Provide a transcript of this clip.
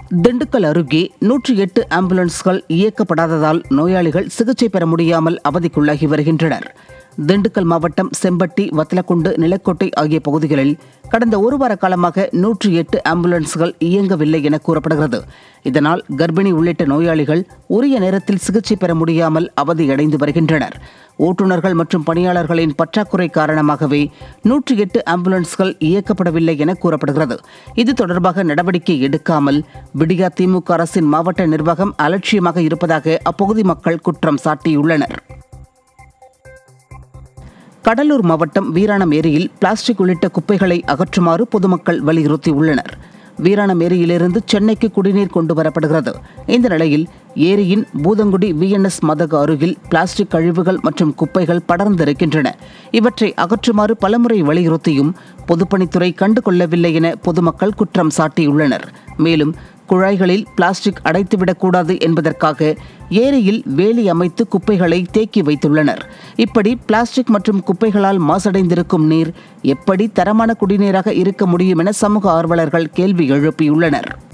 திண்டுக்கல் அருகே நூற்றி எட்டு ஆம்புலன்ஸ்கள் இயக்கப்படாததால் நோயாளிகள் சிகிச்சை பெற முடியாமல் அவதிக்குள்ளாகி வருகின்றனர் திண்டுக்கல் மாவட்டம் செம்பட்டி வத்தலக்குண்டு நிலக்கோட்டை ஆகிய பகுதிகளில் கடந்த ஒரு வார காலமாக நூற்றி எட்டு ஆம்புலன்ஸ்கள் இயங்கவில்லை என கூறப்படுகிறது இதனால் கர்ப்பிணி உள்ளிட்ட நோயாளிகள் உரிய நேரத்தில் சிகிச்சை பெற முடியாமல் அவதியடைந்து வருகின்றனர் ஓட்டுநர்கள் மற்றும் பணியாளர்களின் பற்றாக்குறை காரணமாகவே நூற்றி எட்டு ஆம்புலன்ஸ்கள் இயக்கப்படவில்லை என கூறப்படுகிறது இது தொடர்பாக நடவடிக்கை எடுக்காமல் விடியா திமுக அரசின் மாவட்ட நிர்வாகம் அலட்சியமாக இருப்பதாக அப்பகுதி மக்கள் குற்றம் சாட்டியுள்ளனர் கடலூர் மாவட்டம் வீராணம் ஏரியில் பிளாஸ்டிக் உள்ளிட்ட குப்பைகளை அகற்றுமாறு பொதுமக்கள் வலியுறுத்தியுள்ளனர் வீராணம் ஏரியிலிருந்து சென்னைக்கு குடிநீர் கொண்டு வரப்படுகிறது இந்த நிலையில் ஏரியின் பூதங்குடி விஎன்எஸ் மதகு அருகில் பிளாஸ்டிக் கழிவுகள் மற்றும் குப்பைகள் படர்ந்திருக்கின்றன இவற்றை அகற்றுமாறு பலமுறை வலியுறுத்தியும் பொதுப்பணித்துறை கண்டுகொள்ளவில்லை என பொதுமக்கள் குற்றம் சாட்டியுள்ளனர் மேலும் குழாய்களில் பிளாஸ்டிக் அடைத்துவிடக்கூடாது என்பதற்காக ஏரியில் வேலி அமைத்து குப்பைகளை தேக்கி வைத்துள்ளனர் இப்படி பிளாஸ்டிக் மற்றும் குப்பைகளால் மாசடைந்திருக்கும் நீர் எப்படி தரமான குடிநீராக இருக்க முடியும் என சமூக ஆர்வலர்கள் கேள்வி எழுப்பியுள்ளனர்